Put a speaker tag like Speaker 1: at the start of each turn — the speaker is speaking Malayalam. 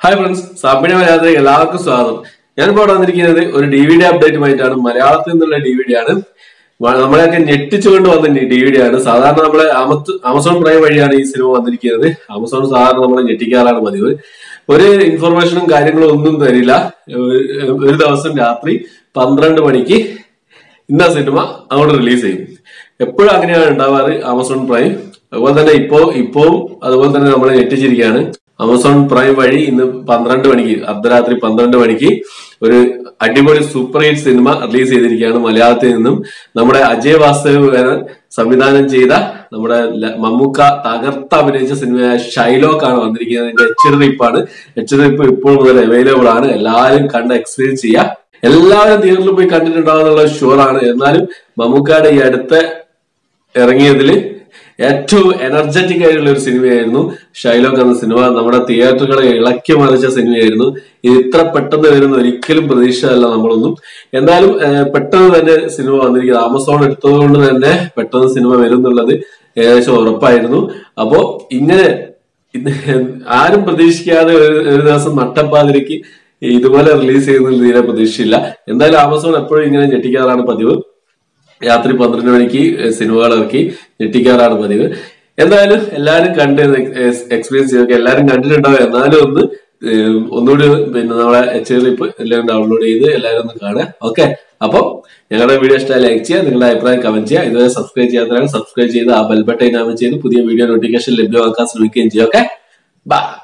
Speaker 1: ഹായ് ഫ്രണ്ട്സ് സാമ്പിണി മലയാളത്തിലേക്ക് എല്ലാവർക്കും സ്വാഗതം ഞാനിപ്പോൾ ഇവിടെ വന്നിരിക്കുന്നത് ഒരു ഡി വി ഡി അപ്ഡേറ്റുമായിട്ടാണ് മലയാളത്തിൽ നിന്നുള്ള ഡി വി ഡി ആണ് വ- നമ്മളെയൊക്കെ ഞെട്ടിച്ചുകൊണ്ട് വന്ന ഡി വി ഡി ആണ് സാധാരണ നമ്മളെ ആമത്ത് ആമസോൺ പ്രൈം വഴിയാണ് ഈ സിനിമ വന്നിരിക്കുന്നത് ആമസോൺ സാധാരണ നമ്മളെ ഞെട്ടിക്കാറാണ് പതിവ് ഒരു ഇൻഫർമേഷനും കാര്യങ്ങളും ഒന്നും തരില്ല ഒരു- ഒരു ദിവസം രാത്രി പന്ത്രണ്ട് മണിക്ക് ഇന്ന സിനിമ അങ്ങോട്ട് റിലീസ് ചെയ്യും എപ്പോഴും അങ്ങനെയാണ് ഉണ്ടാവാറ് ആമസോൺ പ്രൈം അതുപോലെ തന്നെ ഇപ്പോ ഇപ്പോഴും അതുപോലെ തന്നെ നമ്മളെ ഞെട്ടിച്ചിരിക്കുകയാണ് ആമസോൺ പ്രൈം വഴി ഇന്ന് പന്ത്രണ്ട് മണിക്ക് അർദ്ധരാത്രി പന്ത്രണ്ട് മണിക്ക് ഒരു അടിപൊളി സൂപ്പർ ഹിറ്റ് സിനിമ റിലീസ് ചെയ്തിരിക്കുകയാണ് മലയാളത്തിൽ നിന്നും നമ്മുടെ അജയ് വാസ്തവ് മേനോൻ സംവിധാനം ചെയ്ത നമ്മുടെ ല- മമ്മൂക്ക തകർത്ത് അഭിനയിച്ച സിനിമയായ ഷൈലോക്ക് ആണ് വന്നിരിക്കുന്നത് ഇതിന്റെ എച്ച് റിപ്പാണ് എച്ച് റിപ്പ് ഇപ്പോൾ മുതൽ അവൈലബിൾ ആണ് എല്ലാവരും കണ്ട് എക്സ്പീരിയൻസ് ചെയ്യുക എല്ലാവരും തിയേറ്ററിൽ പോയി കണ്ടിട്ടുണ്ടാവുന്നുള്ള ഷുവറാണ് എന്നാലും മമ്മൂക്കയുടെ ഈ അടുത്ത ഇറങ്ങിയതിൽ ഏറ്റവും എനർജറ്റിക് ആയിട്ടുള്ള ഒരു സിനിമയായിരുന്നു ഷൈലോക്ക് എന്ന സിനിമ നമ്മുടെ തിയേറ്ററുകളെ ഇളക്കി മറിച്ച സിനിമയായിരുന്നു ഇത് ഇത്ര പെട്ടെന്ന് വരുന്ന ഒരിക്കലും പ്രതീക്ഷയല്ല നമ്മളൊന്നും എന്നാലും ഏഹ്, പെട്ടെന്ന് തന്നെ സിനിമ വന്നിരിക്കുന്നത് ആമസോൺ എടുത്തതുകൊണ്ട് തന്നെ പെട്ടെന്ന് സിനിമ വരും എന്നുള്ളത് ഏകദേശം ഉറപ്പായിരുന്നു അപ്പോ ഇങ്ങനെ ഇത് ആരും പ്രതീക്ഷിക്കാതെ ഒരു ഒരു ദിവസം നട്ടപ്പാതിരക്ക് ഇതുപോലെ റിലീസ് ചെയ്യുന്നതിൽ തീരെ പ്രതീക്ഷയില്ല എന്തായാലും ആമസോൺ എപ്പോഴും ഇങ്ങനെ ഞെട്ടിക്കാറാണ് പതിവ് രാത്രി പന്ത്രണ്ട് മണിക്ക് സിനിമകൾ ഇറക്കി ഞെട്ടിക്കാറാണ് പതിവ് എന്തായാലും എല്ലാവരും കണ്ട് എക്സ്പീരിയൻസ് ചെയ്തൊക്കെ എല്ലാവരും കണ്ടിട്ടുണ്ടാവും എന്നാലും ഒന്ന് ഏഹ്, ഒന്നുകൂടി പിന്നെ നമ്മളെ എച്ച് ക്ലിപ്പ് എല്ലാവരും ഡൗൺലോഡ് ചെയ്ത് എല്ലാവരും ഒന്ന് കാണുക ഓക്കെ അപ്പം ഞങ്ങളുടെ വീഡിയോ ഇഷ്ടമായി ലൈക്ക് ചെയ്യുക നിങ്ങളുടെ അഭിപ്രായം കമന്റ് ചെയ്യുക ഇതുവരെ സബ്സ്ക്രൈബ് ചെയ്യാത്തവരാണ് സബ്സ്ക്രൈബ് ചെയ്ത് ആ ബെൽ ബട്ടൺ ഇനാമം ചെയ്ത് പുതിയ വീഡിയോ നോട്ടിഫിക്കേഷൻ ലഭ്യമാക്കാൻ ശ്രമിക്കുകയും ചെയ്യുക ഓക്കെ ബൈ